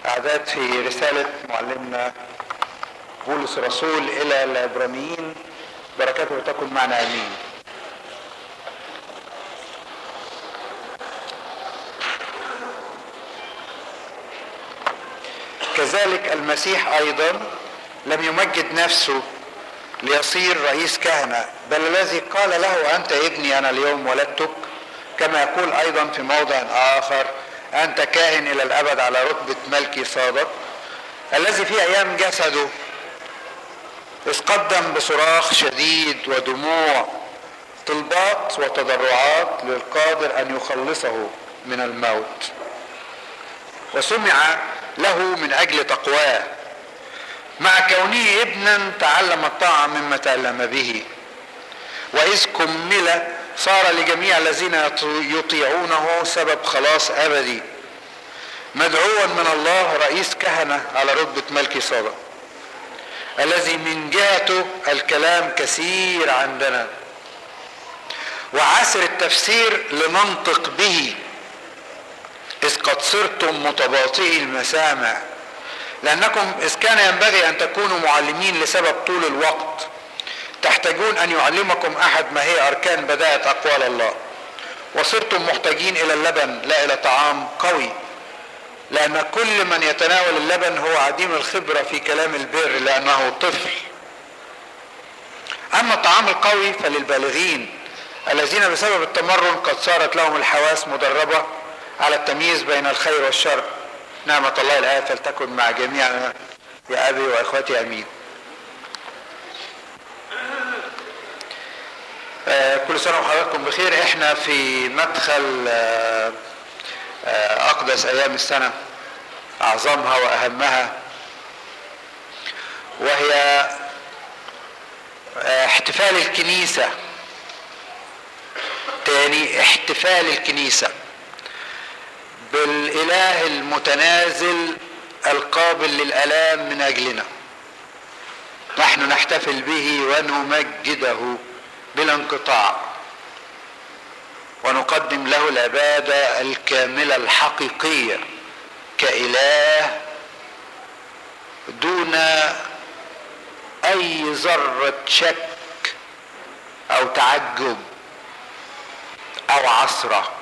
أعداد في رسالة معلمنا بولس الرسول إلى العبرانيين بركاته تكن معنا آمين كذلك المسيح أيضا لم يمجد نفسه ليصير رئيس كهنة بل الذي قال له أنت ابني أنا اليوم ولدتك كما يقول أيضا في موضع آخر أنت كاهن إلى الأبد على رتبة ملكي صادق الذي في أيام جسده إذ قدم بصراخ شديد ودموع طلبات وتضرعات للقادر أن يخلصه من الموت وسمع له من أجل تقواه مع كونه ابنا تعلم الطاعة مما تألم به وإذ كمل صار لجميع الذين يطيعونه سبب خلاص أبدي مدعوا من الله رئيس كهنة على رتبة ملكي صادق الذي من جهته الكلام كثير عندنا وعسر التفسير لننطق به إذ قد صرتم متباطئي المسامع لأنكم إذ كان ينبغي أن تكونوا معلمين لسبب طول الوقت تحتاجون أن يعلمكم أحد ما هي أركان بداية أقوال الله وصرتم محتاجين إلى اللبن لا إلى طعام قوي لأن كل من يتناول اللبن هو عديم الخبرة في كلام البر لأنه طفل أما الطعام القوي فللبالغين الذين بسبب التمرن قد صارت لهم الحواس مدربة على التمييز بين الخير والشر نعمة الله الآية فلتكن مع جميعنا يا أبي وإخوتي أمين آه كل سنة وحضراتكم بخير احنا في مدخل آه آه أقدس أيام السنة أعظمها وأهمها وهي احتفال الكنيسة تاني احتفال الكنيسة بالاله المتنازل القابل للالام من اجلنا نحن نحتفل به ونمجده بلا انقطاع ونقدم له العباده الكامله الحقيقيه كاله دون اي ذره شك او تعجب او عثره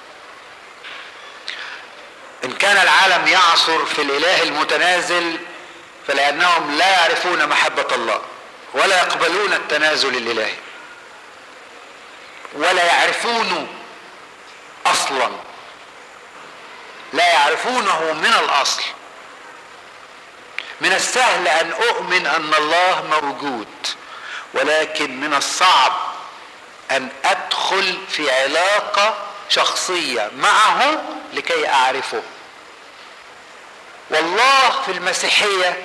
ان كان العالم يعصر في الاله المتنازل فلانهم لا يعرفون محبه الله ولا يقبلون التنازل الالهي ولا يعرفون اصلا لا يعرفونه من الاصل من السهل ان اؤمن ان الله موجود ولكن من الصعب ان ادخل في علاقه شخصيه معه لكي اعرفه والله في المسيحيه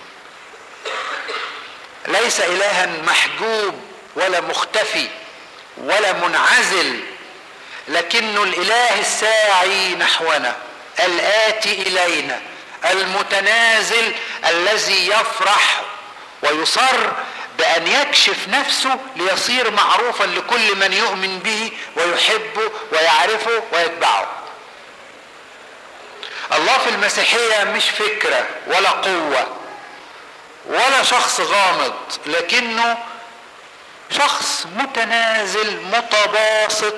ليس الها محجوب ولا مختفي ولا منعزل لكنه الاله الساعي نحونا الاتي الينا المتنازل الذي يفرح ويصر بان يكشف نفسه ليصير معروفا لكل من يؤمن به ويحبه ويعرفه ويتبعه الله في المسيحيه مش فكره ولا قوه ولا شخص غامض لكنه شخص متنازل متباسط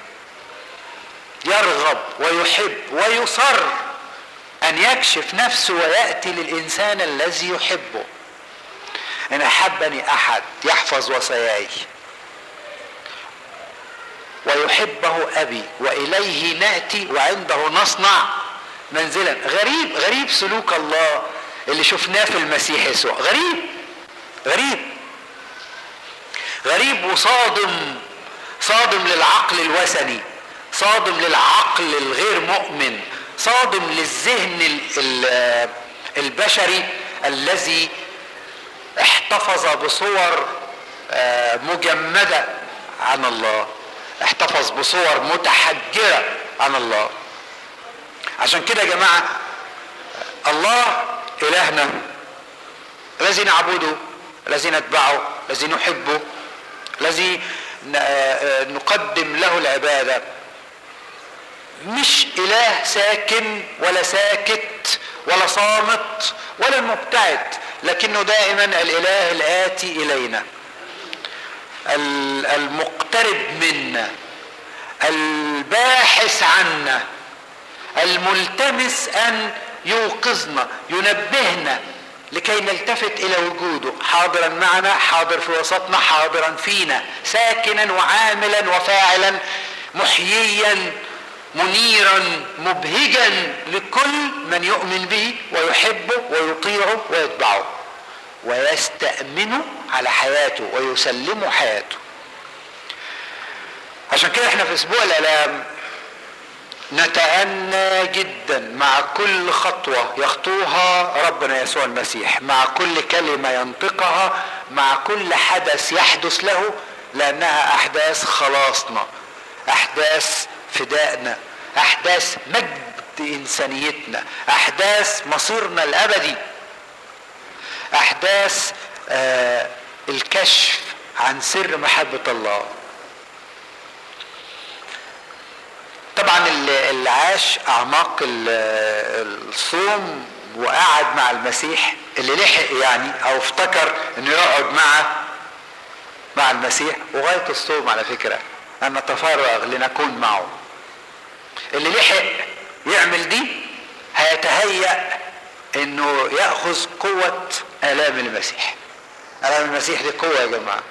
يرغب ويحب ويصر ان يكشف نفسه وياتي للانسان الذي يحبه ان احبني احد يحفظ وصاياي ويحبه ابي واليه ناتي وعنده نصنع منزلا غريب غريب سلوك الله اللي شفناه في المسيح يسوع غريب غريب غريب وصادم صادم للعقل الوثني صادم للعقل الغير مؤمن صادم للذهن البشري الذي احتفظ بصور مجمده عن الله احتفظ بصور متحجره عن الله عشان كده يا جماعه الله الهنا الذي نعبده الذي نتبعه الذي نحبه الذي نقدم له العباده مش اله ساكن ولا ساكت ولا صامت ولا مبتعد لكنه دائما الاله الاتي الينا المقترب منا الباحث عنا الملتمس ان يوقظنا ينبهنا لكي نلتفت الى وجوده حاضرا معنا حاضر في وسطنا حاضرا فينا ساكنا وعاملا وفاعلا محييا منيرا مبهجا لكل من يؤمن به ويحبه ويطيعه ويتبعه ويستأمنه على حياته ويسلمه حياته عشان كده احنا في اسبوع الالام نتأنى جدا مع كل خطوة يخطوها ربنا يسوع المسيح مع كل كلمة ينطقها مع كل حدث يحدث له لأنها أحداث خلاصنا أحداث فدائنا أحداث مجد إنسانيتنا أحداث مصيرنا الأبدي أحداث آه الكشف عن سر محبة الله طبعا اللي عاش اعماق الصوم وقعد مع المسيح اللي لحق يعني او افتكر انه يقعد مع مع المسيح وغايه الصوم على فكره ان نتفرغ لنكون معه اللي لحق يعمل دي هيتهيأ انه ياخذ قوه الام المسيح الام المسيح دي قوه يا جماعه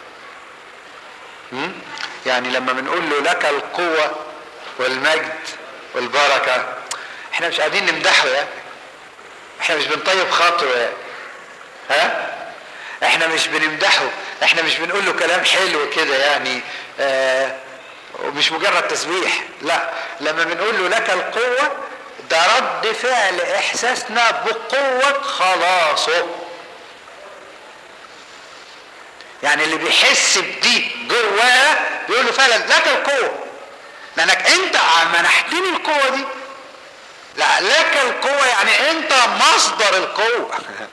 يعني لما بنقول له لك القوه والمجد والبركة احنا مش قاعدين نمدحه يا احنا مش بنطيب خاطره يا ها احنا مش بنمدحه احنا مش بنقول له كلام حلو كده يعني آه ومش مجرد تسبيح لا لما بنقول له لك القوة ده رد فعل احساسنا بقوة خلاصه يعني اللي بيحس بدي جواه بيقول له فعلا لك القوه لانك انت منحتني القوه دي لا لك القوه يعني انت مصدر القوه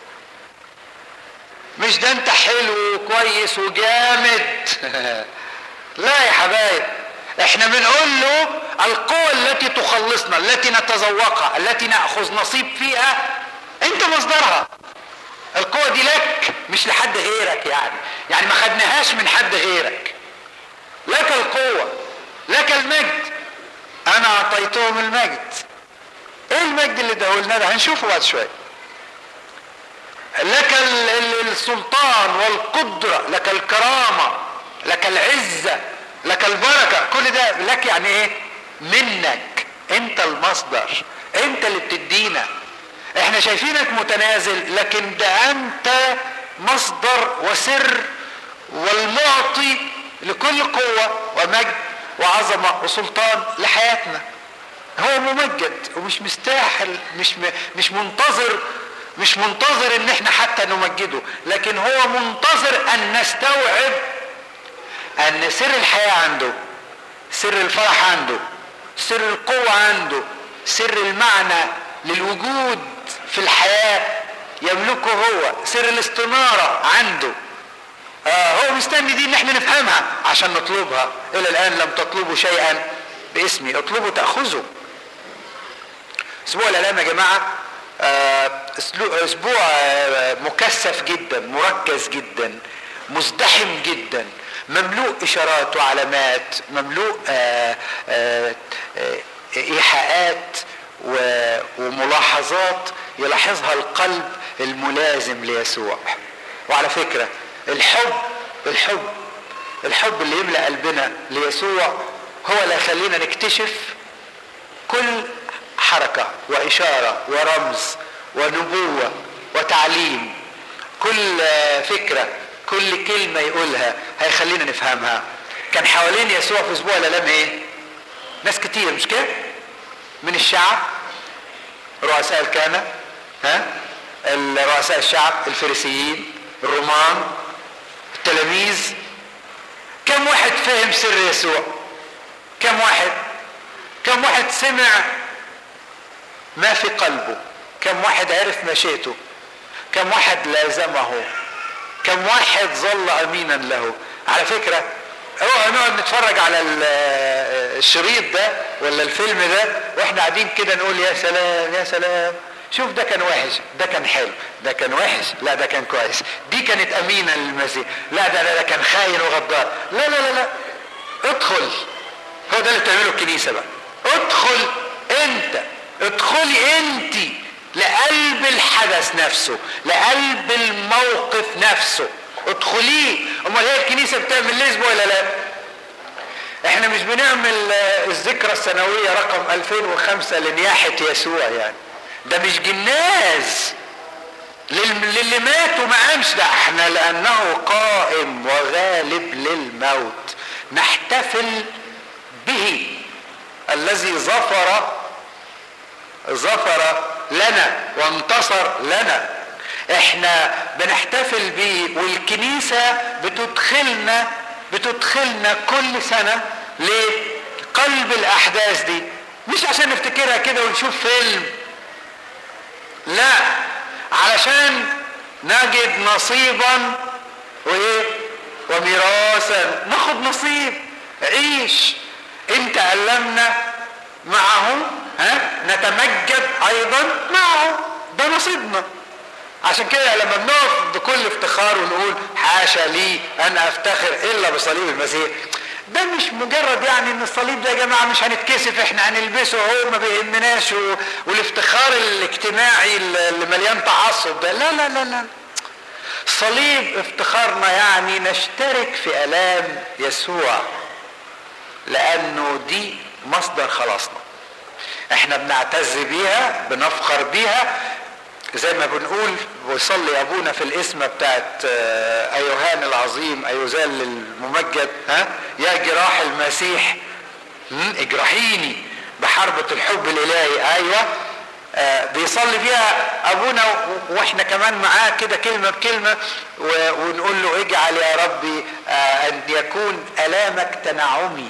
مش ده انت حلو وكويس وجامد لا يا حبايب احنا بنقول له القوة التي تخلصنا التي نتذوقها التي نأخذ نصيب فيها انت مصدرها القوة دي لك مش لحد غيرك يعني يعني ما خدناهاش من حد غيرك لك القوة لك المجد انا اعطيتهم المجد ايه المجد اللي اداهولنا ده هنشوفه بعد شويه لك السلطان والقدرة لك الكرامة لك العزة لك البركة كل ده لك يعني ايه منك انت المصدر انت اللي بتدينا احنا شايفينك متنازل لكن ده انت مصدر وسر والمعطي لكل قوة ومجد وعظمة وسلطان لحياتنا هو ممجد ومش مستاهل مش مش منتظر مش منتظر ان احنا حتى نمجده لكن هو منتظر ان نستوعب ان سر الحياة عنده سر الفرح عنده سر القوة عنده سر المعنى للوجود في الحياة يملكه هو سر الاستنارة عنده آه هو مستني دي ان احنا نفهمها عشان نطلبها الى الان لم تطلبوا شيئا باسمي اطلبوا تاخذوا اسبوع الالام يا جماعه آه اسبوع آه مكثف جدا مركز جدا مزدحم جدا مملوء اشارات وعلامات مملوء آه ايحاءات وملاحظات يلاحظها القلب الملازم ليسوع وعلى فكره الحب الحب الحب اللي يملأ قلبنا ليسوع هو اللي يخلينا نكتشف كل حركة وإشارة ورمز ونبوة وتعليم كل فكرة كل كلمة يقولها هيخلينا نفهمها كان حوالين يسوع في أسبوع الآلام إيه؟ ناس كتير مش كده؟ من الشعب رؤساء الكهنة ها؟ رؤساء الشعب الفريسيين الرومان التلاميذ كم واحد فهم سر يسوع كم واحد كم واحد سمع ما في قلبه كم واحد عرف مشيته كم واحد لازمه كم واحد ظل امينا له على فكره اوعى نقعد نتفرج على الشريط ده ولا الفيلم ده واحنا قاعدين كده نقول يا سلام يا سلام شوف ده كان وحش ده كان حلو ده كان وحش لا ده كان كويس دي كانت امينه للمسيح لا ده ده, ده كان خاين وغدار لا لا لا لا ادخل هو ده اللي بتعمله الكنيسه بقى ادخل انت ادخلي انت لقلب الحدث نفسه لقلب الموقف نفسه ادخليه امال هي الكنيسه بتعمل لزب ولا لا احنا مش بنعمل الذكرى السنويه رقم 2005 لنياحه يسوع يعني ده مش جناز للي مات وما قامش ده احنا لانه قائم وغالب للموت نحتفل به الذي ظفر ظفر لنا وانتصر لنا احنا بنحتفل بيه والكنيسة بتدخلنا بتدخلنا كل سنة لقلب الاحداث دي مش عشان نفتكرها كده ونشوف فيلم لا علشان نجد نصيبا وايه وميراثا ناخد نصيب عيش انت ألمنا معه ها نتمجد ايضا معه ده نصيبنا عشان كده لما بنقف بكل افتخار ونقول حاشا لي ان افتخر الا بصليب المسيح ده مش مجرد يعني ان الصليب ده يا جماعه مش هنتكسف احنا هنلبسه هو ما بيهمناش والافتخار الاجتماعي اللي مليان تعصب ده لا لا لا لا صليب افتخارنا يعني نشترك في الام يسوع لانه دي مصدر خلاصنا احنا بنعتز بيها بنفخر بيها زي ما بنقول ويصلي ابونا في الاسم بتاعت ايوهان العظيم ايوزال الممجد ها يا جراح المسيح اجرحيني بحربة الحب الالهي ايوه آه بيصلي فيها ابونا واحنا كمان معاه كده كلمه بكلمه ونقول له اجعل يا ربي آه ان يكون الامك تنعمي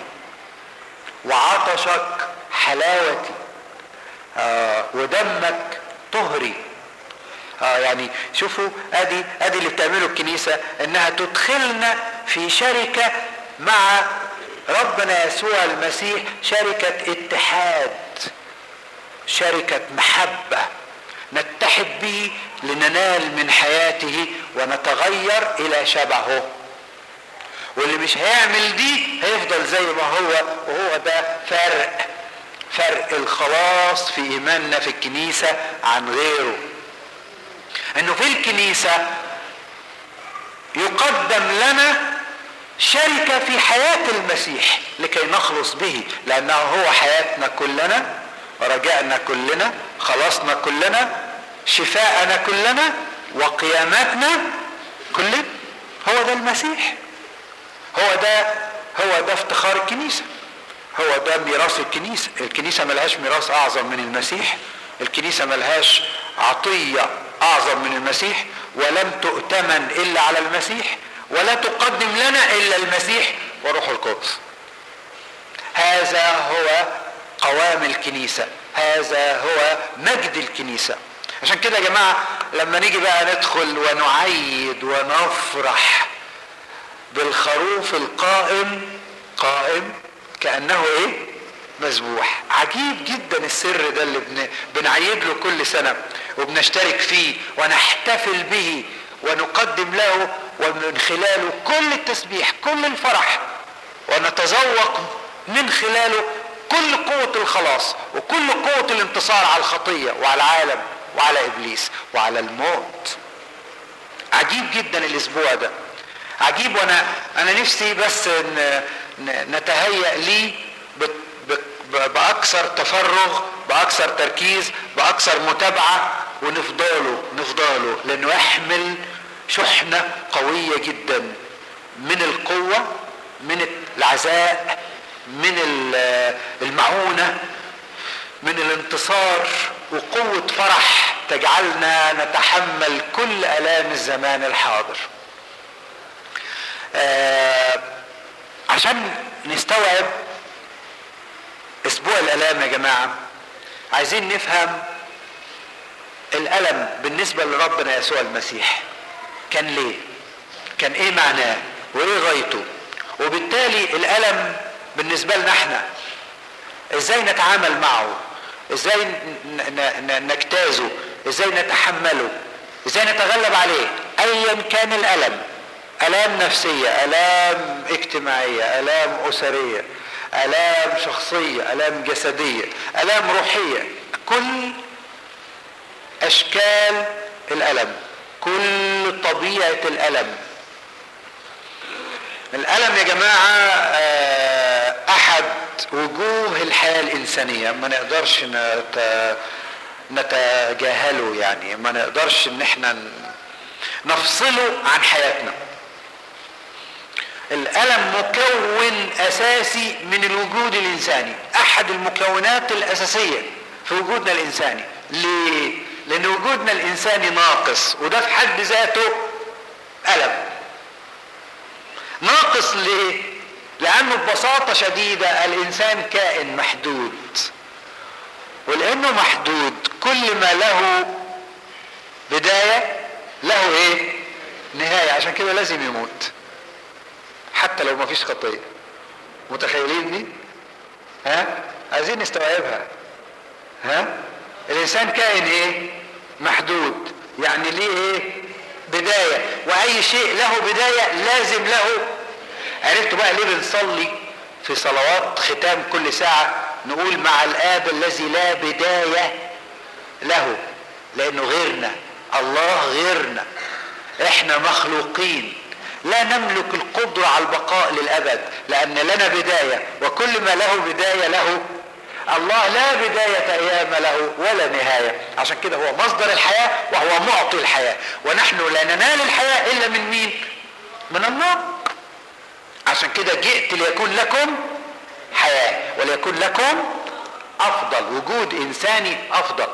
وعطشك حلاوتي آه ودمك طهري آه يعني شوفوا ادي ادي اللي بتعمله الكنيسه انها تدخلنا في شركه مع ربنا يسوع المسيح شركه اتحاد شركه محبه نتحد به لننال من حياته ونتغير الى شبهه واللي مش هيعمل دي هيفضل زي ما هو وهو ده فرق فرق الخلاص في ايماننا في الكنيسه عن غيره انه في الكنيسه يقدم لنا شركه في حياه المسيح لكي نخلص به لانه هو حياتنا كلنا رجعنا كلنا خلاصنا كلنا شفاءنا كلنا وقيامتنا كلنا هو ده المسيح هو ده هو ده افتخار الكنيسه هو ده ميراث الكنيسه الكنيسه ملهاش ميراث اعظم من المسيح الكنيسه ملهاش عطيه اعظم من المسيح ولم تؤتمن الا على المسيح ولا تقدم لنا الا المسيح وروح القدس هذا هو قوام الكنيسه هذا هو مجد الكنيسه عشان كده يا جماعه لما نيجي بقى ندخل ونعيد ونفرح بالخروف القائم قائم كانه ايه مذبوح عجيب جدا السر ده اللي بن... بنعيد له كل سنه وبنشترك فيه ونحتفل به ونقدم له ومن خلاله كل التسبيح كل الفرح ونتذوق من خلاله كل قوة الخلاص وكل قوة الانتصار على الخطية وعلى العالم وعلى إبليس وعلى الموت عجيب جدا الأسبوع ده عجيب وانا انا نفسي بس نتهيأ ليه باكثر تفرغ باكثر تركيز باكثر متابعه ونفضله نفضله لانه يحمل شحنه قويه جدا من القوه من العزاء من المعونه من الانتصار وقوه فرح تجعلنا نتحمل كل الام الزمان الحاضر آه عشان نستوعب اسبوع الالام يا جماعه عايزين نفهم الالم بالنسبه لربنا يسوع المسيح كان ليه كان ايه معناه وايه غايته وبالتالي الالم بالنسبه لنا احنا ازاي نتعامل معه ازاي نجتازه ازاي نتحمله ازاي نتغلب عليه ايا كان الالم الام نفسيه الام اجتماعيه الام اسريه الام شخصيه الام جسديه الام روحيه كل اشكال الالم كل طبيعه الالم الالم يا جماعه احد وجوه الحياه الانسانيه ما نقدرش نت... نتجاهله يعني ما نقدرش ان احنا نفصله عن حياتنا الألم مكون أساسي من الوجود الإنساني أحد المكونات الأساسية في وجودنا الإنساني ليه؟ لأن وجودنا الإنساني ناقص وده في حد ذاته ألم ناقص ليه؟ لأنه ببساطة شديدة الإنسان كائن محدود ولأنه محدود كل ما له بداية له إيه؟ نهاية عشان كده لازم يموت حتى لو ما فيش خطيه متخيلين دي ها عايزين نستوعبها ها الانسان كائن ايه محدود يعني ليه ايه بدايه واي شيء له بدايه لازم له عرفتوا بقى ليه بنصلي في صلوات ختام كل ساعه نقول مع الاب الذي لا بدايه له لانه غيرنا الله غيرنا احنا مخلوقين لا نملك القدرة على البقاء للأبد لأن لنا بداية وكل ما له بداية له الله لا بداية أيام له ولا نهاية عشان كده هو مصدر الحياة وهو معطي الحياة ونحن لا ننال الحياة إلا من مين من الله عشان كده جئت ليكون لكم حياة وليكون لكم أفضل وجود إنساني أفضل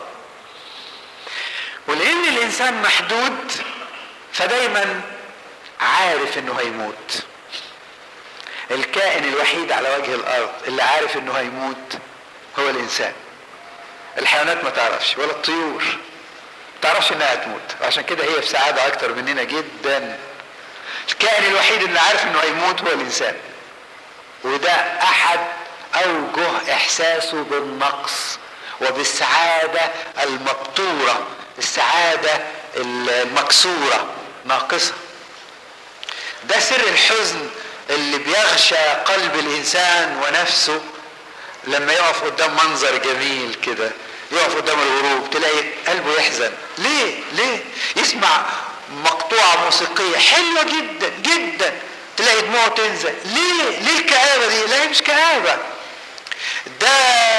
ولأن الإنسان محدود فدايما عارف انه هيموت الكائن الوحيد على وجه الارض اللي عارف انه هيموت هو الانسان الحيوانات ما تعرفش ولا الطيور ما تعرفش انها هتموت عشان كده هي في سعادة اكتر مننا جدا الكائن الوحيد اللي عارف انه هيموت هو الانسان وده احد اوجه احساسه بالنقص وبالسعادة المبتورة السعادة المكسورة ناقصة ده سر الحزن اللي بيغشى قلب الانسان ونفسه لما يقف قدام منظر جميل كده يقف قدام الغروب تلاقي قلبه يحزن ليه ليه يسمع مقطوعة موسيقية حلوة جدا جدا تلاقي دموعه تنزل ليه ليه الكآبة دي لا مش كآبة ده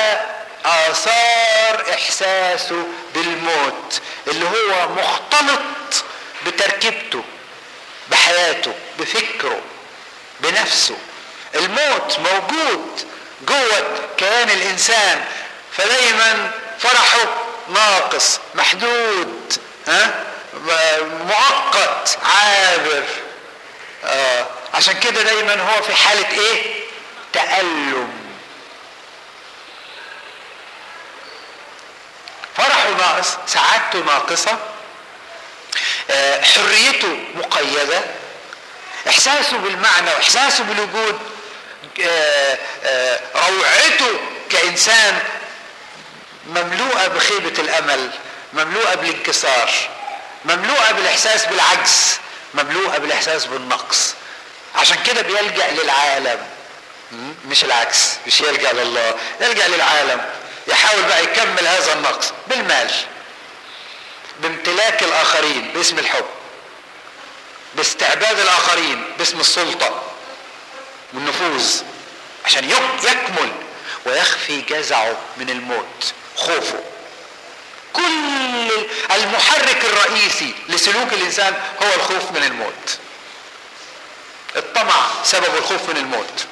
آثار إحساسه بالموت اللي هو مختلط بتركيبته بحياته بفكره بنفسه الموت موجود جوه كيان الانسان فدايما فرحه ناقص محدود ها مؤقت عابر آه. عشان كده دايما هو في حالة ايه تألم فرحه ناقص سعادته ناقصة آه. حريته مقيدة احساسه بالمعنى واحساسه بالوجود آه آه روعته كانسان مملوءه بخيبه الامل مملوءه بالانكسار مملوءه بالاحساس بالعجز مملوءه بالاحساس بالنقص عشان كده بيلجا للعالم مش العكس مش يلجا لله يلجا للعالم يحاول بقى يكمل هذا النقص بالمال بامتلاك الاخرين باسم الحب باستعباد الاخرين باسم السلطه والنفوذ عشان يكمل ويخفي جزعه من الموت خوفه كل المحرك الرئيسي لسلوك الانسان هو الخوف من الموت الطمع سبب الخوف من الموت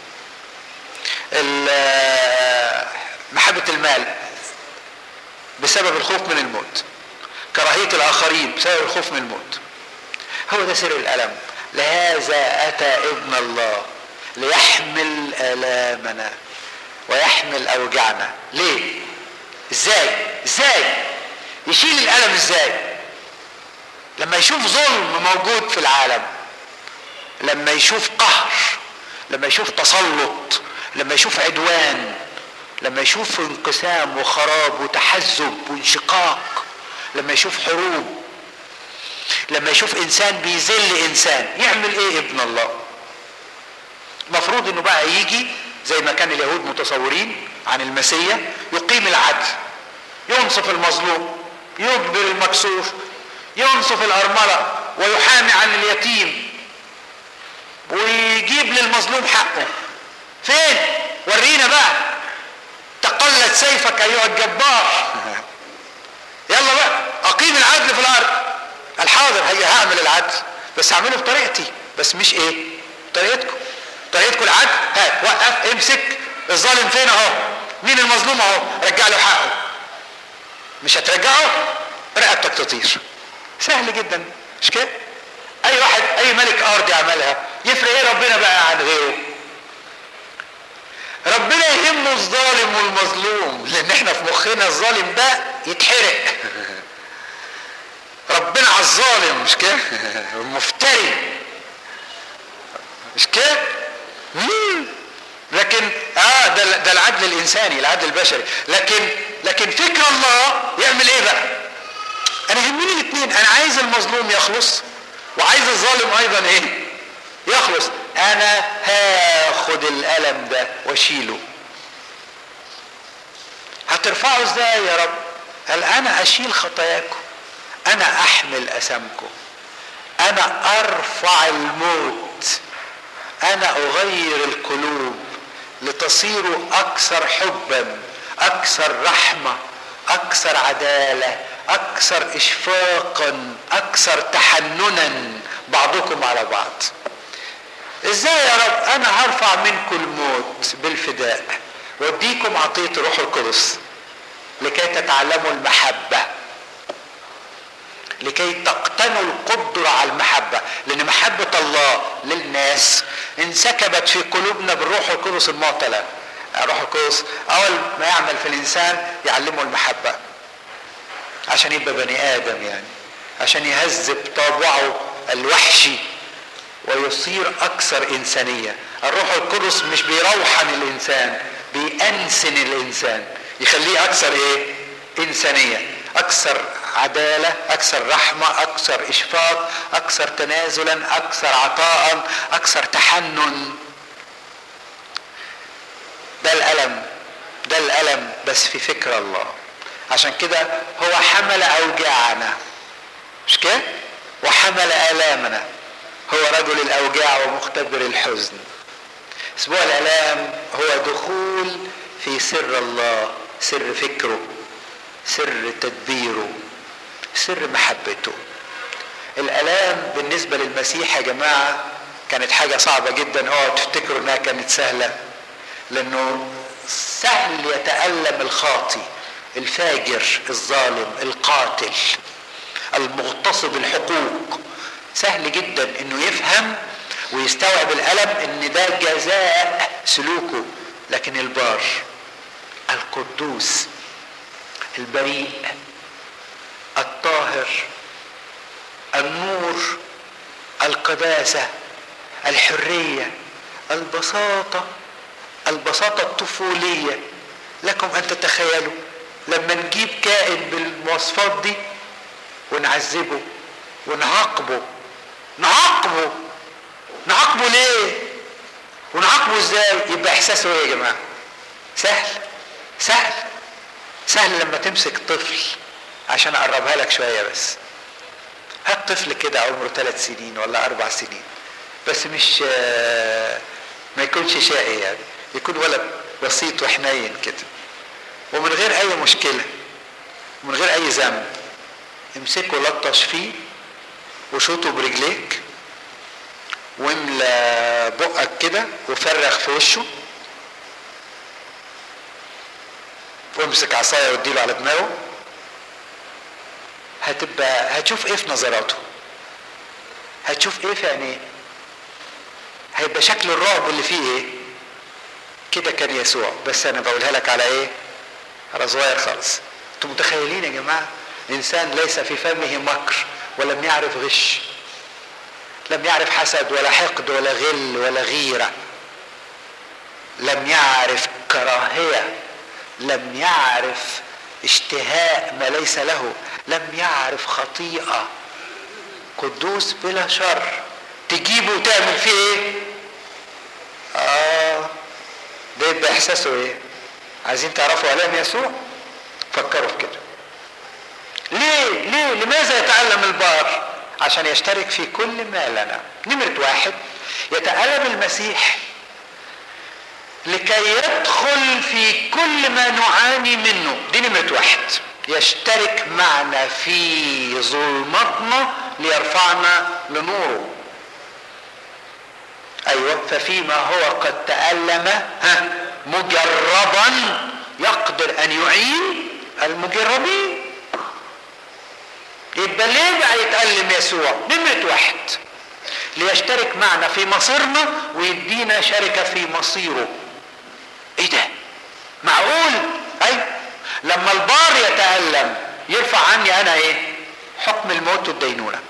محبة المال بسبب الخوف من الموت كراهية الآخرين بسبب الخوف من الموت هو ده سر الألم لهذا أتى ابن الله ليحمل آلامنا ويحمل أوجعنا ليه ازاي ازاي يشيل الألم ازاي لما يشوف ظلم موجود في العالم لما يشوف قهر لما يشوف تسلط لما يشوف عدوان لما يشوف انقسام وخراب وتحزب وانشقاق لما يشوف حروب لما يشوف انسان بيذل انسان يعمل ايه ابن الله مفروض انه بقى يجي زي ما كان اليهود متصورين عن المسيا يقيم العدل ينصف المظلوم يجبر المكسور ينصف الارمله ويحامي عن اليتيم ويجيب للمظلوم حقه فين ورينا بقى تقلد سيفك ايها الجبار يلا بقى اقيم العدل في الارض الحاضر هي هعمل العدل بس هعمله بطريقتي بس مش ايه طريقتكم طريقتكم العدل هات وقف امسك الظالم فين اهو مين المظلوم اهو رجع له حقه مش هترجعه رقبتك تطير سهل جدا مش كده اي واحد اي ملك ارض يعملها يفرق ايه ربنا بقى عن غيره ربنا يهمه الظالم والمظلوم لان احنا في مخنا الظالم ده يتحرق ربنا على الظالم مش كده المفتري مش كده لكن اه ده ده العدل الانساني العدل البشري لكن لكن فكر الله يعمل ايه بقى انا يهمني الاثنين انا عايز المظلوم يخلص وعايز الظالم ايضا ايه يخلص انا هاخد الالم ده واشيله هترفعه ازاي يا رب قال انا اشيل خطاياكم انا احمل اثامكم انا ارفع الموت انا اغير القلوب لتصيروا اكثر حبا اكثر رحمه اكثر عداله اكثر اشفاقا اكثر تحننا بعضكم على بعض ازاي يا رب انا هرفع منكم الموت بالفداء واديكم عطيه الروح القدس لكي تتعلموا المحبه لكي تقتنوا القدرة على المحبة لأن محبة الله للناس انسكبت في قلوبنا بالروح القدس المعطلة الروح القدس أول ما يعمل في الإنسان يعلمه المحبة عشان يبقى بني آدم يعني عشان يهذب طبعه الوحشي ويصير أكثر إنسانية الروح القدس مش بيروحن الإنسان بيأنسن الإنسان يخليه أكثر إيه؟ إنسانية أكثر عدالة أكثر رحمة أكثر إشفاق أكثر تنازلا أكثر عطاء أكثر تحنن ده الألم ده الألم بس في فكر الله عشان كده هو حمل أوجاعنا مش كده وحمل آلامنا هو رجل الأوجاع ومختبر الحزن أسبوع الآلام هو دخول في سر الله سر فكره سر تدبيره سر محبته الالام بالنسبه للمسيح يا جماعه كانت حاجه صعبه جدا اوعوا تفتكروا انها كانت سهله لانه سهل يتالم الخاطي الفاجر الظالم القاتل المغتصب الحقوق سهل جدا انه يفهم ويستوعب الالم ان ده جزاء سلوكه لكن البار القدوس البريء الطاهر النور القداسه الحريه البساطه البساطه الطفوليه لكم ان تتخيلوا لما نجيب كائن بالمواصفات دي ونعذبه ونعاقبه نعاقبه نعاقبه ليه ونعاقبه ازاي يبقى احساسه ايه يا جماعه سهل سهل سهل لما تمسك طفل عشان اقربها لك شويه بس هات طفل كده عمره ثلاث سنين ولا اربع سنين بس مش ما يكونش شقي يعني يكون ولد بسيط وحنين كده ومن غير اي مشكله ومن غير اي ذنب امسكه لطش فيه وشوطه برجليك واملى بقك كده وفرغ في وشه وامسك عصايه واديله على دماغه هتبقى هتشوف ايه في نظراته هتشوف ايه في عينيه هيبقى شكل الرعب اللي فيه ايه كده كان يسوع بس انا بقولها لك على ايه على صغير خالص انتوا متخيلين يا جماعه انسان ليس في فمه مكر ولم يعرف غش لم يعرف حسد ولا حقد ولا غل ولا غيره لم يعرف كراهيه لم يعرف اشتهاء ما ليس له لم يعرف خطيئة قدوس بلا شر تجيبه وتعمل فيه ايه اه ده يبقى احساسه ايه عايزين تعرفوا الام يسوع فكروا في كده ليه ليه لماذا يتألم البار عشان يشترك في كل ما لنا نمرة واحد يتألم المسيح لكي يدخل في كل ما نعاني منه دي نمرة واحد يشترك معنا في ظلمتنا ليرفعنا لنوره ايوه ففيما هو قد تألم ها مجربا يقدر ان يعين المجربين يبقى ليه بقى يتألم يسوع نمرة واحد ليشترك معنا في مصيرنا ويدينا شركة في مصيره ايه ده معقول اي لما البار يتألم يرفع عني انا ايه حكم الموت والدينونة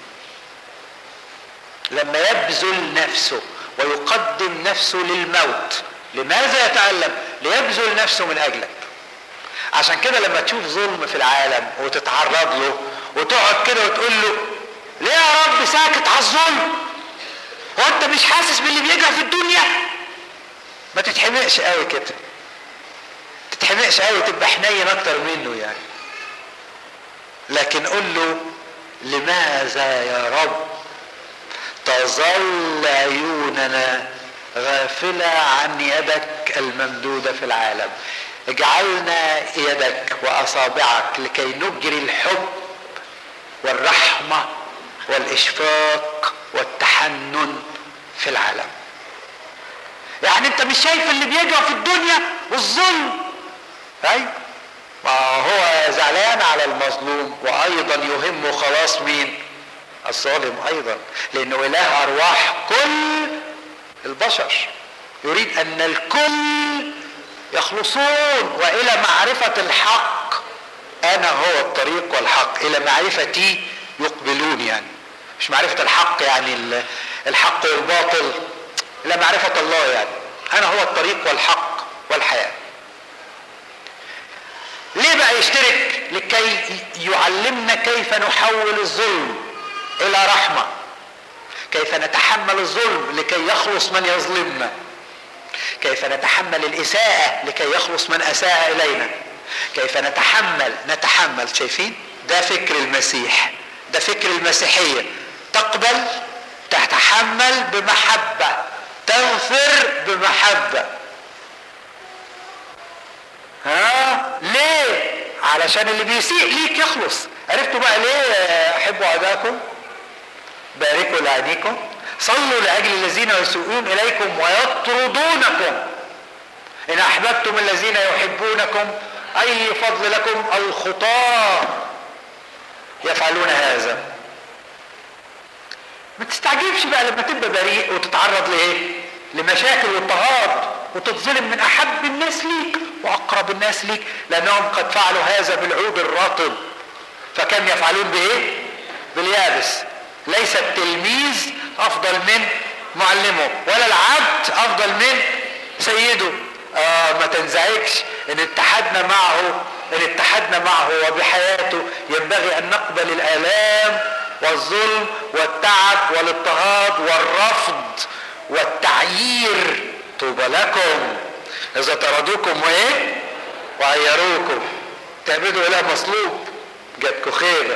لما يبذل نفسه ويقدم نفسه للموت لماذا يتألم ليبذل نفسه من اجلك عشان كده لما تشوف ظلم في العالم وتتعرض له وتقعد كده وتقول له ليه يا رب ساكت على الظلم هو انت مش حاسس باللي بيجرى في الدنيا ما تتحمقش قوي كده تتحمقش قوي تبقى حنين اكتر منه يعني لكن قول له لماذا يا رب تظل عيوننا غافلة عن يدك الممدودة في العالم اجعلنا يدك واصابعك لكي نجري الحب والرحمة والاشفاق والتحنن في العالم يعني انت مش شايف اللي بيجرى في الدنيا والظلم اي ما هو زعلان على المظلوم وايضا يهمه خلاص مين الظالم ايضا لانه اله ارواح كل البشر يريد ان الكل يخلصون والى معرفه الحق انا هو الطريق والحق الى معرفتي يقبلون يعني مش معرفه الحق يعني الحق والباطل الى معرفه الله يعني انا هو الطريق والحق والحياه ليه بقى يشترك لكي يعلمنا كيف نحول الظلم الى رحمه كيف نتحمل الظلم لكي يخلص من يظلمنا كيف نتحمل الاساءه لكي يخلص من اساء الينا كيف نتحمل نتحمل شايفين ده فكر المسيح ده فكر المسيحيه تقبل تتحمل بمحبه تغفر بمحبه ها ليه علشان اللي بيسيء ليك يخلص عرفتوا بقى ليه احبوا اعداءكم باركوا لعينيكم صلوا لاجل الذين يسوءون اليكم ويطردونكم ان احببتم الذين يحبونكم اي فضل لكم الخطاه يفعلون هذا ما تستعجبش بقى لما تبقى بريء وتتعرض لايه لمشاكل واضطهاد وتتظلم من احب الناس ليك واقرب الناس ليك لانهم قد فعلوا هذا بالعود الرطب فكم يفعلون بايه باليابس ليس التلميذ افضل من معلمه ولا العبد افضل من سيده آه ما تنزعجش ان اتحدنا معه ان اتحدنا معه وبحياته ينبغي ان نقبل الالام والظلم والتعب والاضطهاد والرفض والتعيير طوبى لكم اذا طردوكم وايه وعيروكم تعبدوا اله مصلوب جاتكوا خيبه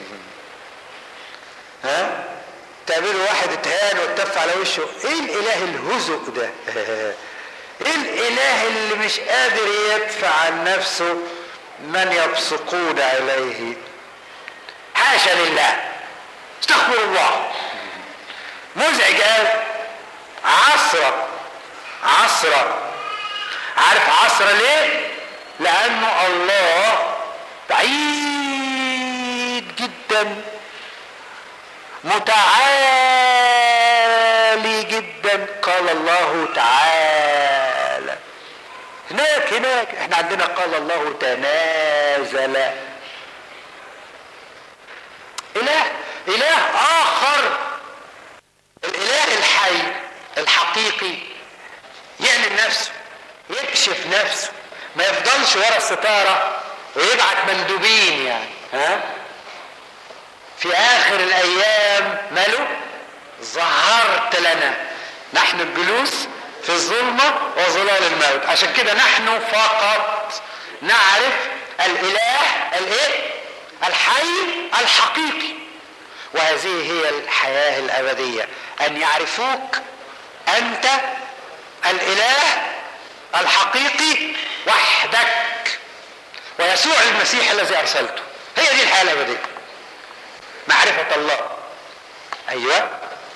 ها تعملوا واحد اتهان واتف على وشه ايه الاله الهزء ده ايه الاله اللي مش قادر يدفع عن نفسه من يبصقون عليه حاشا لله استغفر الله مزعج قوي عصرة عصرة عارف عصرة ليه لانه الله بعيد جدا متعالي جدا قال الله تعالى هناك هناك احنا عندنا قال الله تنازل اله اله اخر الاله الحي الحقيقي يعلن نفسه يكشف نفسه ما يفضلش ورا الستاره ويبعت مندوبين يعني ها في اخر الايام ماله ظهرت لنا نحن الجلوس في الظلمة وظلال الموت عشان كده نحن فقط نعرف الاله الايه الحي الحقيقي وهذه هي الحياة الابدية ان يعرفوك انت الاله الحقيقي وحدك ويسوع المسيح الذي ارسلته هي دي الحياه الابديه معرفه الله ايوه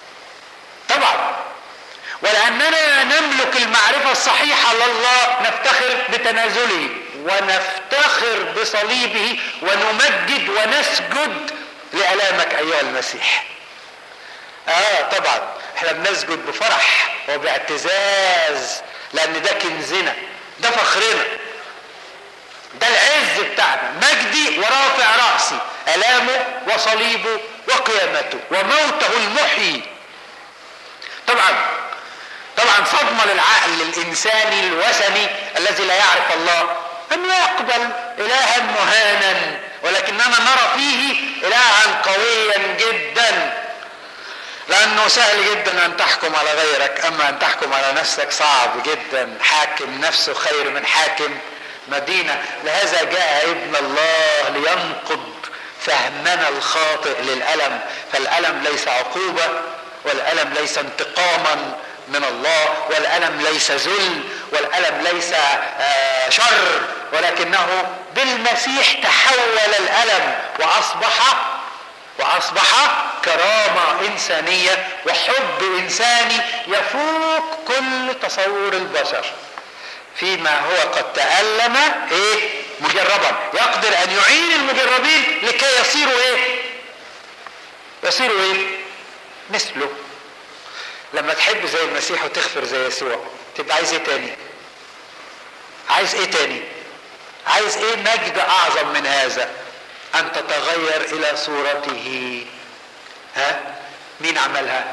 طبعا ولاننا نملك المعرفه الصحيحه لله نفتخر بتنازله ونفتخر بصليبه ونمجد ونسجد لالامك ايها المسيح اه طبعا احنا بنسجد بفرح وباعتزاز لان ده كنزنا ده فخرنا ده العز بتاعنا مجدي ورافع راسي الامه وصليبه وقيامته وموته المحيي طبعا طبعا صدمه للعقل الانساني الوثني الذي لا يعرف الله ان يقبل الها مهانا ولكننا نرى فيه الها قويا جدا لانه سهل جدا ان تحكم على غيرك اما ان تحكم على نفسك صعب جدا حاكم نفسه خير من حاكم مدينه لهذا جاء ابن الله لينقض فهمنا الخاطئ للالم فالالم ليس عقوبه والالم ليس انتقاما من الله والالم ليس ذل والالم ليس شر ولكنه بالمسيح تحول الالم واصبح واصبح كرامه انسانيه وحب انساني يفوق كل تصور البشر فيما هو قد تالم ايه مجربا يقدر ان يعين المجربين لكي يصيروا ايه يصيروا ايه مثله لما تحب زي المسيح وتغفر زي يسوع تبقى عايز ايه تاني عايز ايه تاني عايز ايه مجد اعظم من هذا ان تتغير الى صورته ها مين عملها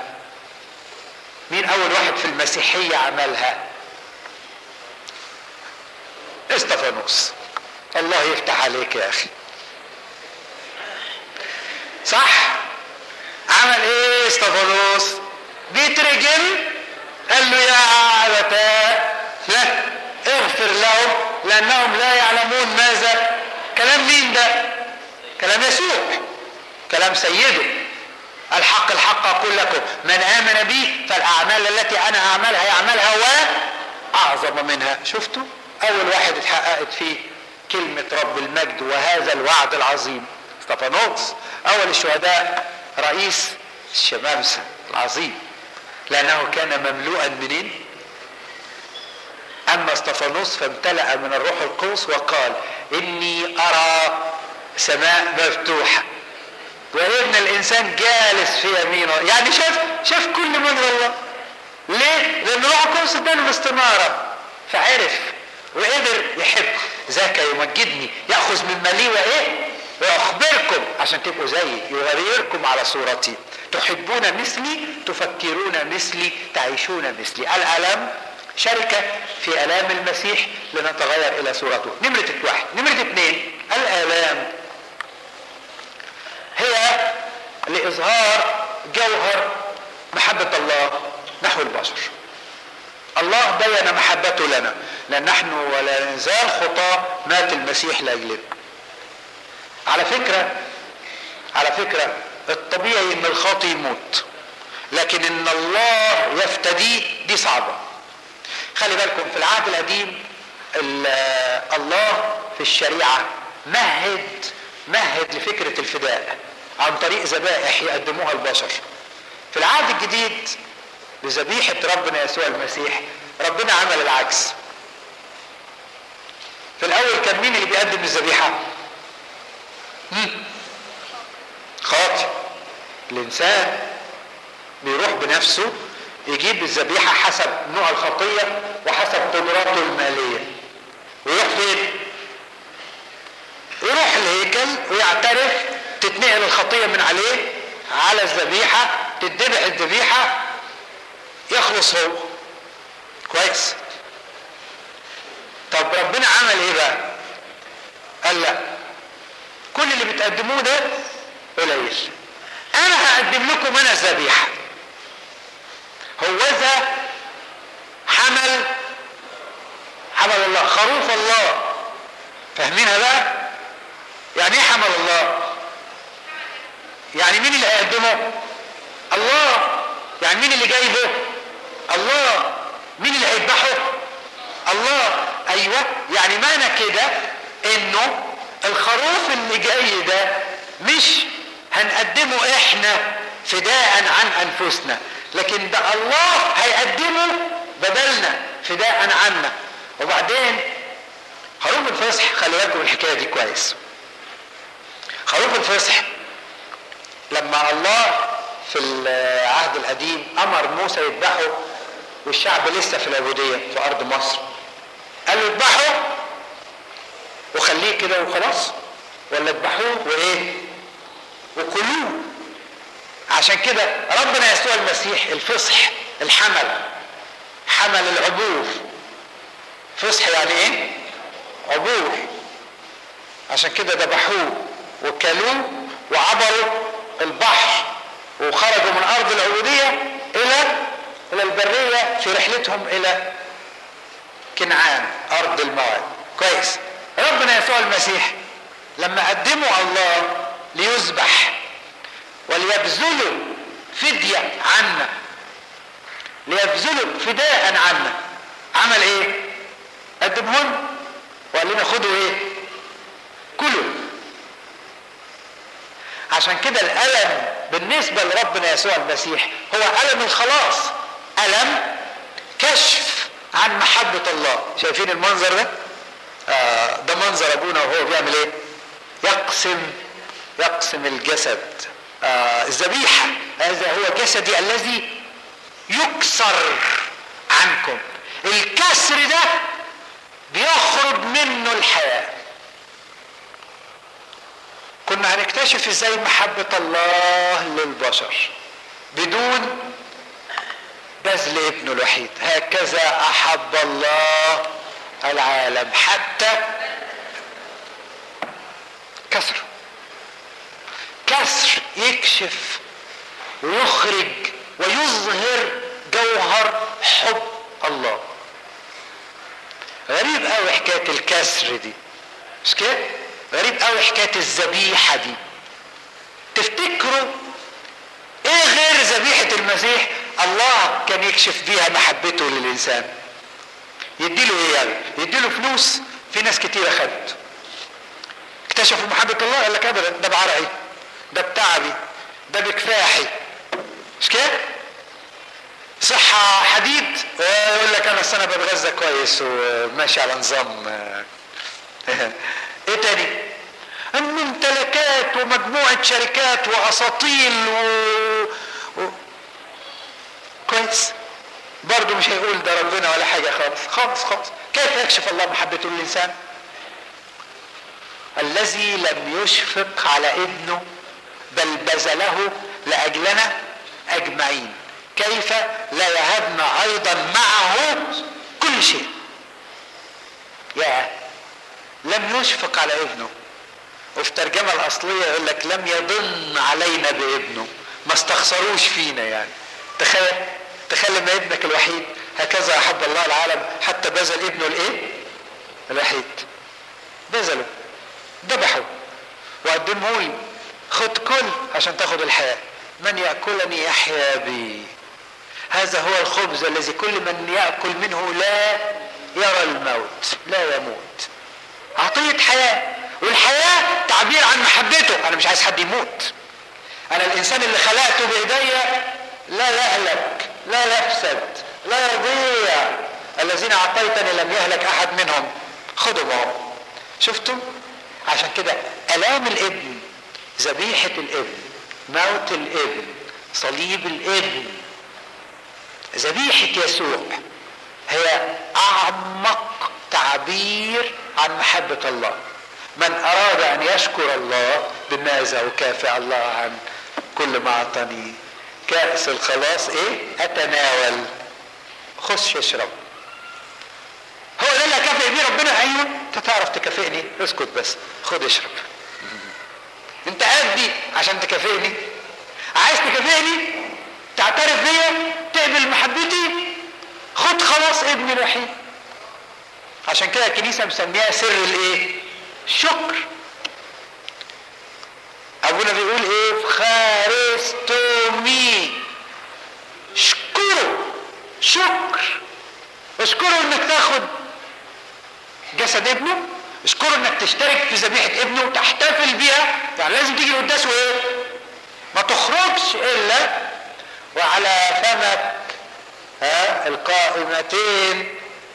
مين اول واحد في المسيحية عملها استفانوس الله يفتح عليك يا اخي صح عمل ايه استفانوس بيترجم قال له يا ابتاه لا اغفر لهم لانهم لا يعلمون ماذا كلام مين ده كلام يسوع كلام سيده الحق الحق اقول لكم من امن بي فالاعمال التي انا اعملها يعملها واعظم منها شفتوا اول واحد اتحققت فيه كلمة رب المجد وهذا الوعد العظيم استفانوس اول الشهداء رئيس الشمامسة العظيم لانه كان مملوءا منين اما استفانوس فامتلأ من الروح القدس وقال اني ارى سماء مفتوحة وابن الانسان جالس في يمينه يعني شاف شاف كل من الله ليه لان الروح القدس اداله الاستناره فعرف وقدر يحب ذاك يمجدني ياخذ مما لي وايه واخبركم عشان تبقوا زيي يغيركم على صورتي تحبون مثلي تفكرون مثلي تعيشون مثلي الالم شركة في الام المسيح لنتغير الى صورته نمرة واحد نمرة اثنين الالام هي لاظهار جوهر محبة الله نحو البشر الله بين محبته لنا لان نحن ولا نزال خطاه مات المسيح لاجلنا على فكره على فكره الطبيعي ان الخاطي يموت لكن ان الله يفتديه دي صعبه خلي بالكم في العهد القديم الله في الشريعه مهد مهد لفكره الفداء عن طريق ذبائح يقدموها البشر في العهد الجديد بذبيحة ربنا يسوع المسيح ربنا عمل العكس في الأول كان مين اللي بيقدم الذبيحة؟ خاطئ الإنسان بيروح بنفسه يجيب الذبيحة حسب نوع الخطية وحسب قدراته المالية ويروح فين؟ يروح الهيكل ويعترف تتنقل الخطية من عليه على الذبيحة تتذبح الذبيحة يخلص هو كويس طب ربنا عمل ايه بقى قال لا كل اللي بتقدموه ده قليل اقدم لكم انا الذبيحه هوذا حمل حمل الله خروف الله فاهمينها بقى يعني ايه حمل الله يعني مين اللي هيقدمه الله يعني مين اللي جايبه الله مين اللي هيذبحه الله ايوه يعني معنى كده انه الخروف اللي جاي ده مش هنقدمه احنا فداء عن انفسنا لكن ده الله هيقدمه بدلنا فداء عنا وبعدين خروف الفصح خلي بالكم الحكايه دي كويس خروف الفصح لما الله في العهد القديم امر موسى يذبحه والشعب لسه في العبوديه في ارض مصر قال له اذبحه وخليه كده وخلاص ولا اذبحوه وايه وكلوه عشان كده ربنا يسوع المسيح الفصح الحمل حمل العبور فصح يعني ايه عبور عشان كده ذبحوه وكلوه وعبروا البحر وخرجوا من ارض العبوديه الى الى البريه في رحلتهم الى كنعان ارض الموعد كويس ربنا يسوع المسيح لما قدموا الله ليذبح وليبذلوا فدية عنا ليبذلوا فداء عنا عمل ايه قدمهن وقال لنا خدوا ايه كلوا عشان كده الألم بالنسبة لربنا يسوع المسيح هو ألم الخلاص ألم كشف عن محبة الله شايفين المنظر ده آه ده منظر أبونا وهو بيعمل إيه يقسم يقسم الجسد آه الذبيحة هذا هو جسدي الذي يكسر عنكم الكسر ده بيخرج منه الحياه كنا هنكتشف ازاي محبة الله للبشر بدون بذل ابنه الوحيد هكذا احب الله العالم حتى كسر كسر يكشف ويخرج ويظهر جوهر حب الله غريب قوي حكايه الكسر دي مش كده غريب قوي حكايه الذبيحه دي تفتكروا ايه غير ذبيحه المسيح الله كان يكشف بيها محبته للانسان يديله ايه يعني يديله فلوس في ناس كتيره خدت اكتشفوا محبه الله قال لك ابدا ده بعرقي ده بتعبي ده بكفاحي مش كده صحة حديد يقول لك انا انا بتغذى كويس وماشي على نظام ايه تاني ممتلكات ومجموعة شركات واساطيل و... و... كويس برضه مش هيقول ده ربنا ولا حاجة خالص خالص خالص كيف يكشف الله محبته للإنسان الذي لم يشفق على ابنه بل بذله لأجلنا أجمعين كيف لا يهبنا أيضا معه كل شيء يا لم يشفق على ابنه وفي الترجمة الأصلية يقول لك لم يضن علينا بابنه ما استخسروش فينا يعني تخيل تخيل لما ابنك الوحيد هكذا أحب الله العالم حتى بذل ابنه الإيه؟ الوحيد بذله ذبحه وقدمه لي خد كل عشان تاخد الحياة من يأكلني يحيا بي هذا هو الخبز الذي كل من يأكل منه لا يرى الموت لا يموت عطية حياة والحياة تعبير عن محبته أنا مش عايز حد يموت أنا الإنسان اللي خلقته بإيديا لا يهلك لا يفسد لا يضيع الذين أعطيتني لم يهلك أحد منهم خدوا معهم شفتم عشان كده آلام الابن ذبيحة الابن موت الابن صليب الابن ذبيحة يسوع هي أعمق تعبير عن محبة الله من أراد أن يشكر الله بماذا أكافئ الله عن كل ما أعطاني كأس الخلاص إيه أتناول خش اشرب هو ده اللي أكافئ بيه ربنا أيوه أنت تعرف تكافئني اسكت بس خد اشرب أنت قدي عشان تكافئني عايز تكافئني الوحيد عشان كده الكنيسه مسميها سر الايه الشكر ابونا بيقول ايه في خارستومي اشكره شكر اشكره انك تاخد جسد ابنه اشكره انك تشترك في ذبيحه ابنه وتحتفل بيها يعني لازم تيجي القداس وايه ما تخرجش الا وعلى فمك ها القائمتين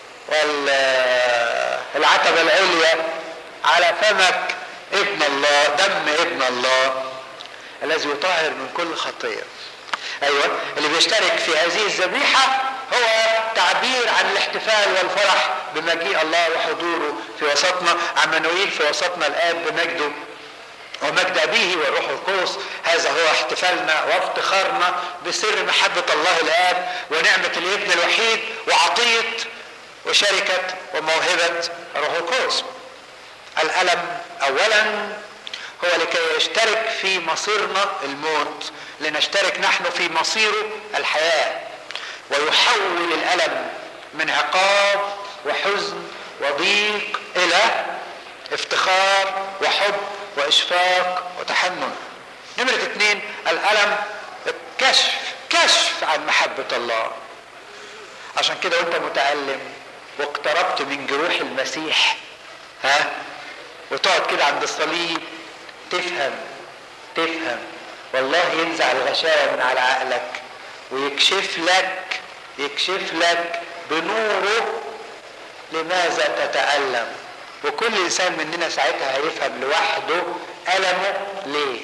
والعتبة العليا على فمك ابن الله دم ابن الله الذي يطهر من كل خطية ايوه اللي بيشترك في هذه الذبيحة هو تعبير عن الاحتفال والفرح بمجيء الله وحضوره في وسطنا عمانوئيل في وسطنا الاب بمجده ومجد أبيه والروح القدس هذا هو احتفالنا وافتخارنا بسر محبة الله الآب ونعمة الابن الوحيد وعطية وشركة وموهبة الروح القدس الألم أولا هو لكي يشترك في مصيرنا الموت لنشترك نحن في مصيره الحياة ويحول الألم من عقاب وحزن وضيق إلى افتخار وحب واشفاق وتحنن نمرة اثنين الألم كشف كشف عن محبة الله عشان كده وانت متألم واقتربت من جروح المسيح ها وتقعد كده عند الصليب تفهم تفهم والله ينزع الغشاوة من على عقلك ويكشف لك يكشف لك بنوره لماذا تتألم وكل انسان مننا ساعتها هيفهم لوحده ألمه ليه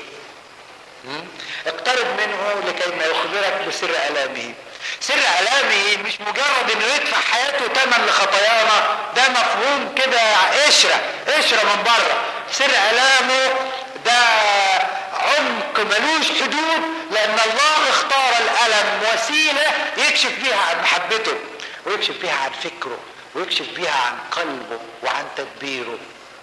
اقترب منه لكي ما يخبرك بسر ألامه سر ألامه مش مجرد انه يدفع حياته ثمن لخطايانا ده مفهوم كده قشرة قشرة من بره سر ألامه ده عمق ملوش حدود لأن الله اختار الألم وسيلة يكشف بيها عن محبته ويكشف بيها عن فكره ويكشف بيها عن قلبه وعن تدبيره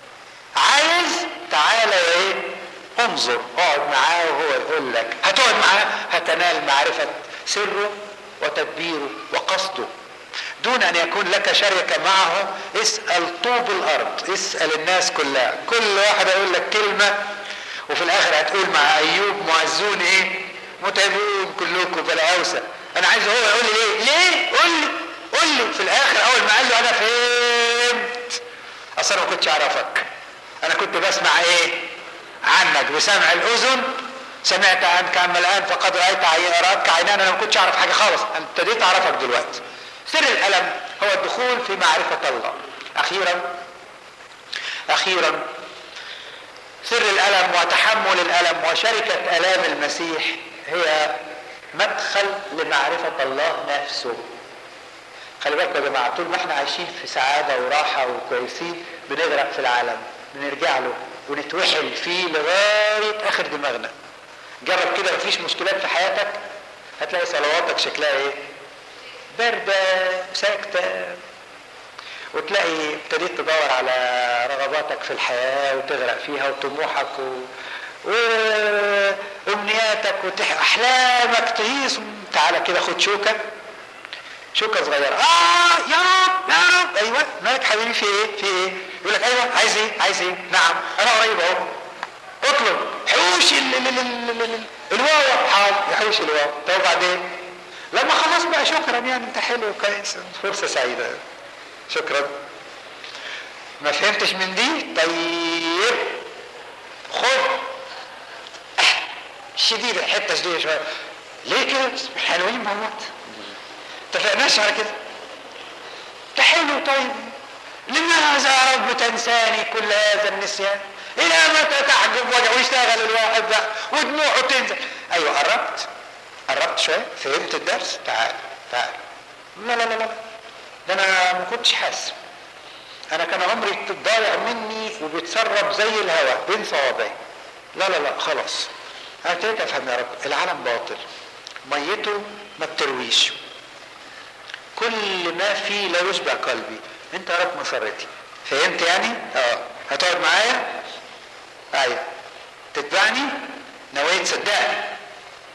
عايز تعالى ايه انظر اقعد معاه وهو يقول لك هتقعد معاه هتنال معرفة سره وتدبيره وقصده دون ان يكون لك شركة معه اسأل طوب الارض اسأل الناس كلها كل واحد يقول لك كلمة وفي الاخر هتقول مع ايوب معزون ايه متعبون كلكم بلاوسة انا عايز هو يقول لي ليه ليه قول لي قول لي في الاخر اول ما قال له انا فهمت اصل انا ما كنتش اعرفك انا كنت بسمع ايه عنك بسمع الاذن سمعت عنك اما الان فقد رايت راتك عينان انا ما كنتش اعرف حاجه خالص انا ابتديت اعرفك دلوقتي سر الالم هو الدخول في معرفه الله اخيرا اخيرا سر الالم وتحمل الالم وشركه الام المسيح هي مدخل لمعرفه الله نفسه خلي بالكم يا جماعه طول ما احنا عايشين في سعاده وراحه وكويسين بنغرق في العالم بنرجع له ونتوحل فيه لغايه اخر دماغنا جرب كده مفيش مشكلات في حياتك هتلاقي صلواتك شكلها ايه بارده ساكته وتلاقي ابتديت تدور على رغباتك في الحياه وتغرق فيها وطموحك و... وامنياتك وتح... احلامك تهيص تعالى كده خد شوكه شوكه صغيره اه يا رب يا رب ايوه مالك حبيبي في ايه في ايه يقول لك ايوه عايز ايه عايز ايه نعم انا قريب اهو اطلب حوش ال ال ال ال ال الواو حاضر يحوش الواو طب وبعدين لما خلاص بقى شكرا يعني انت حلو كويس فرصه سعيده شكرا ما فهمتش من دي طيب خد شديد الحته شديده شويه ليه كده حلوين مع بعض اتفقناش على كده ده حلو طيب لماذا يا رب تنساني كل هذا النسيان الى متى تعجب وجهه ويشتغل الواحد بقى ودموعه تنزل ايوه قربت قربت شويه فهمت الدرس تعال تعال لا لا لا لا ده انا ما كنتش حاسس انا كان عمري ضايع مني وبيتسرب زي الهواء بين صوابعي لا لا لا خلاص انا ابتديت افهم يا رب العالم باطل ميته ما بترويش كل ما فيه لا يشبع قلبي انت يا رب مسرتي فهمت يعني اه هتقعد معايا ايوه تتبعني نويت تصدقني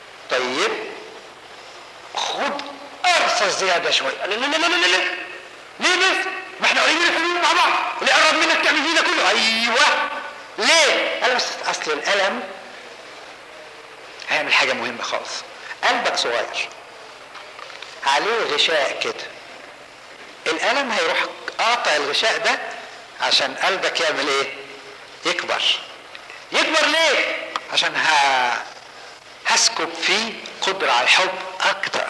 طيب خد ارصص زياده شويه لا لا لا لا لا ليه بس ما احنا قريبين حلوين مع بعض اللي قرب منك تعمل فينا كله ايوه ليه قال بس اصل الالم هيعمل حاجه مهمه خالص قلبك صغير عليه غشاء كده الالم هيروح قاطع الغشاء ده عشان قلبك يعمل ايه يكبر يكبر ليه عشان ه... هسكب فيه قدرة على الحب أكتر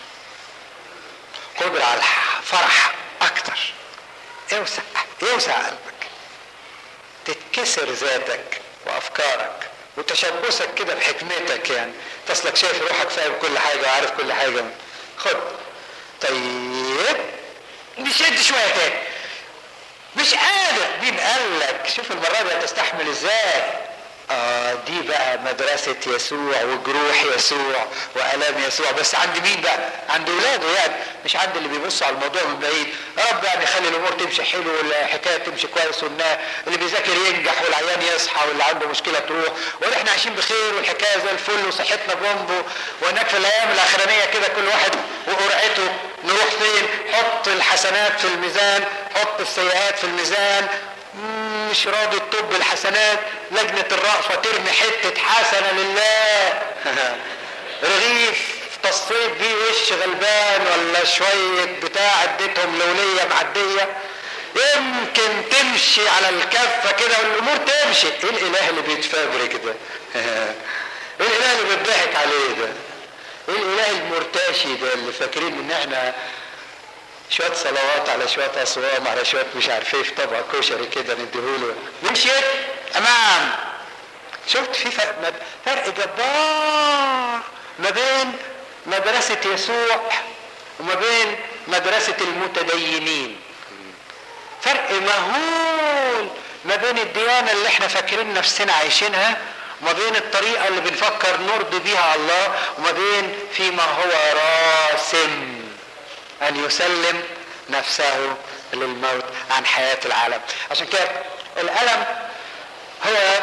قدرة على الفرح أكتر اوسع اوسع قلبك تتكسر ذاتك وأفكارك وتشبثك كده بحكمتك يعني تصلك شايف روحك فاهم كل حاجة وعارف كل حاجة خد طيب نشد شوية تاني مش قادر مين قال لك شوف المرة دي هتستحمل ازاي آه دي بقى مدرسة يسوع وجروح يسوع وآلام يسوع بس عند مين بقى؟ عند ولاده يعني مش عند اللي بيبصوا على الموضوع من بعيد يا رب يعني خلي الأمور تمشي حلو والحكاية تمشي كويس والنا اللي بيذاكر ينجح والعيان يصحى واللي عنده مشكلة تروح ونحن عايشين بخير والحكاية زي الفل وصحتنا بومبو وهناك في الأيام الأخرانية كده كل واحد وقرعته نروح فين؟ حط الحسنات في الميزان حط السيئات في الميزان مش راضي تطب الحسنات لجنة الرأفة ترمي حتة حسنة لله رغيف تصيب بيه وش غلبان ولا شوية بتاع اديتهم لولية معدية يمكن تمشي على الكفة كده والأمور تمشي ايه الإله اللي بيتفبرك ده ايه الإله اللي بيضحك عليه ده ايه الإله المرتشي ده اللي فاكرين ان احنا شويه صلوات على شويه اصوام على شويه مش عارف ايه في طبق كشري كده نديهوله مشيت امام شفت في فرق, فرق جبار ما بين مدرسة يسوع وما بين مدرسة المتدينين فرق مهول ما بين الديانة اللي احنا فاكرين نفسنا عايشينها وما بين الطريقة اللي بنفكر نرضي بيها الله وما بين فيما هو راسم أن يسلم نفسه للموت عن حياة العالم عشان كده الألم هو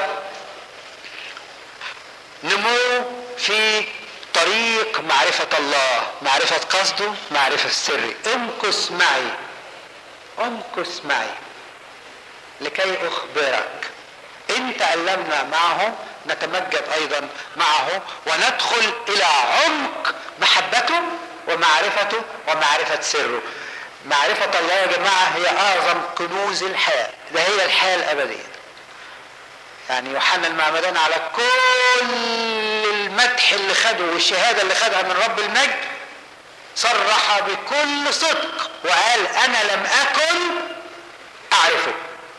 نمو في طريق معرفة الله معرفة قصده معرفة سري امكس معي امكس معي لكي أخبرك إن تألمنا معه نتمجد أيضا معه وندخل إلى عمق محبته ومعرفته ومعرفة سره معرفة الله يا جماعة هي أعظم كنوز الحياة ده هي الحياة الأبدية يعني يوحنا المعمدان على كل المدح اللي خده والشهادة اللي خدها من رب المجد صرح بكل صدق وقال أنا لم أكن أعرفه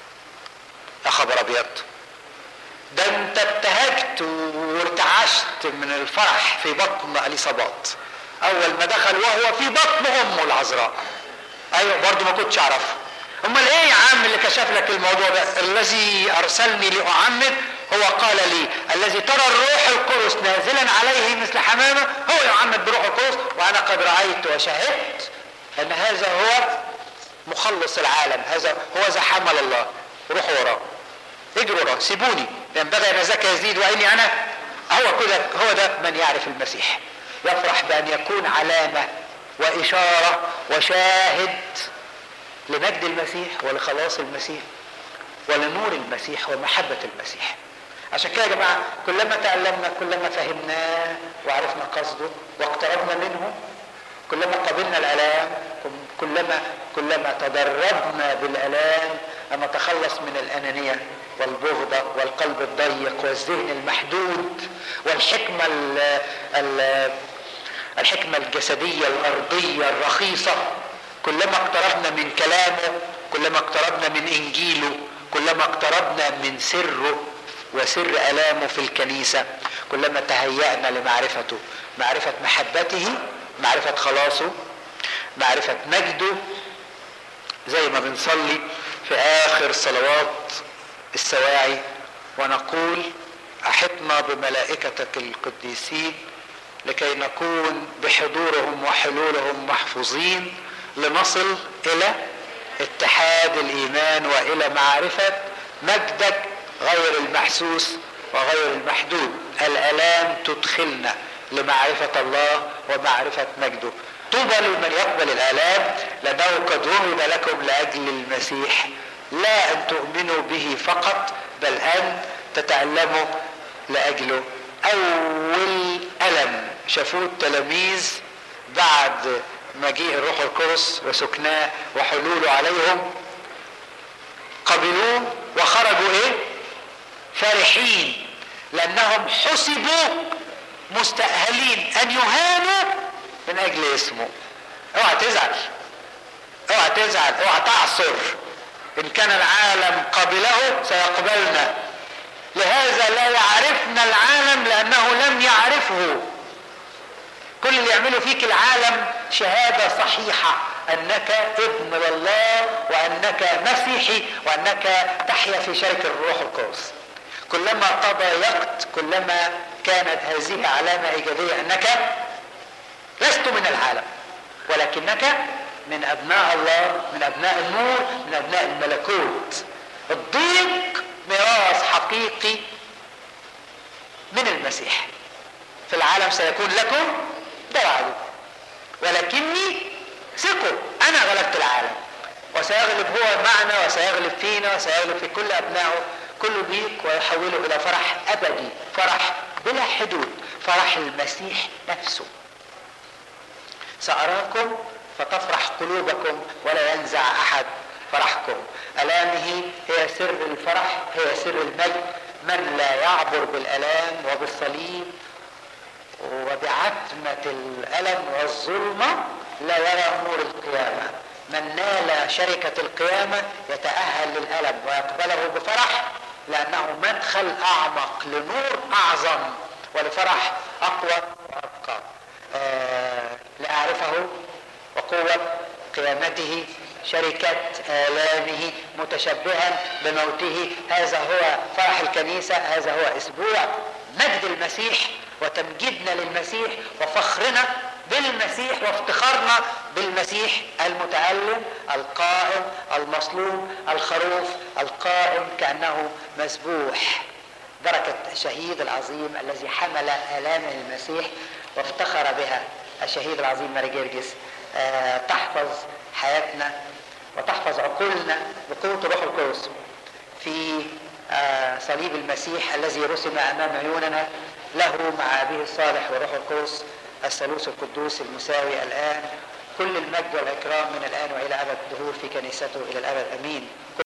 يا خبر أبيض ده أنت ابتهجت وارتعشت من الفرح في بطن أليصابات اول ما دخل وهو في بطن امه العذراء ايوه برضه ما كنتش اعرفه امال ايه يا عم اللي كشف لك الموضوع ده الذي ارسلني لاعمد هو قال لي الذي ترى الروح القدس نازلا عليه مثل حمامه هو يعمد بروح القدس وانا قد رايت وشهدت ان هذا هو مخلص العالم هذا هو ذا حمل الله روحوا وراه اجروا وراه سيبوني ينبغي ان ذاك يزيد واني انا هو كده هو ده من يعرف المسيح يفرح بأن يكون علامة وإشارة وشاهد لمجد المسيح ولخلاص المسيح ولنور المسيح ومحبة المسيح عشان كده يا جماعة كلما تألمنا كلما فهمناه وعرفنا قصده واقتربنا منه كلما قبلنا الآلام كلما كلما تدربنا بالآلام أن نتخلص من الأنانية والبغضة والقلب الضيق والذهن المحدود والحكمة ال ال الحكمة الجسدية الأرضية الرخيصة كلما اقتربنا من كلامه كلما اقتربنا من إنجيله كلما اقتربنا من سره وسر ألامه في الكنيسة كلما تهيأنا لمعرفته معرفة محبته معرفة خلاصه معرفة مجده زي ما بنصلي في آخر صلوات السواعي ونقول أحطنا بملائكتك القديسين لكي نكون بحضورهم وحلولهم محفوظين لنصل إلى اتحاد الإيمان وإلى معرفة مجدك غير المحسوس وغير المحدود الآلام تدخلنا لمعرفة الله ومعرفة مجده طوبى لمن يقبل الآلام لأنه قد وهب لكم لأجل المسيح لا أن تؤمنوا به فقط بل أن تتألموا لأجله أول ألم شافوه التلاميذ بعد مجيء الروح القدس وسكناه وحلوله عليهم قبلوه وخرجوا ايه فرحين لانهم حسبوا مستأهلين ان يهانوا من اجل اسمه اوعى تزعل اوعى تزعل اوعى تعصر ان كان العالم قبله سيقبلنا لهذا لا يعرفنا العالم لانه لم يعرفه كل اللي يعمله فيك العالم شهاده صحيحه انك ابن لله وانك مسيحي وانك تحيا في شركه الروح القدس كلما تضايقت كلما كانت هذه علامه ايجابيه انك لست من العالم ولكنك من ابناء الله من ابناء النور من ابناء الملكوت الضيق ميراث حقيقي من المسيح في العالم سيكون لكم ضرعوا ولكني ثقوا انا غلبت العالم وسيغلب هو معنا وسيغلب فينا وسيغلب في كل ابنائه كل ضيق ويحوله الى فرح ابدي فرح بلا حدود فرح المسيح نفسه ساراكم فتفرح قلوبكم ولا ينزع احد فرحكم الامه هي سر الفرح هي سر المجد من لا يعبر بالالام وبالصليب وبعتمة الألم والظلمة لا يرى نور القيامة من نال شركة القيامة يتأهل للألم ويقبله بفرح لأنه مدخل أعمق لنور أعظم ولفرح أقوى وأبقى آه لأعرفه وقوة قيامته شركة آلامه متشبها بموته هذا هو فرح الكنيسة هذا هو أسبوع مجد المسيح وتمجيدنا للمسيح وفخرنا بالمسيح وافتخارنا بالمسيح المتألم القائم المصلوب الخروف القائم كأنه مذبوح بركة الشهيد العظيم الذي حمل آلام المسيح وافتخر بها الشهيد العظيم ماري جرجس أه تحفظ حياتنا وتحفظ عقولنا بقوة الروح القدس في أه صليب المسيح الذي رسم أمام عيوننا له مع أبيه الصالح وروح القدس الثالوث القدوس المساوي الآن كل المجد والإكرام من الآن وإلى أبد الدهور في كنيسته إلى الأبد أمين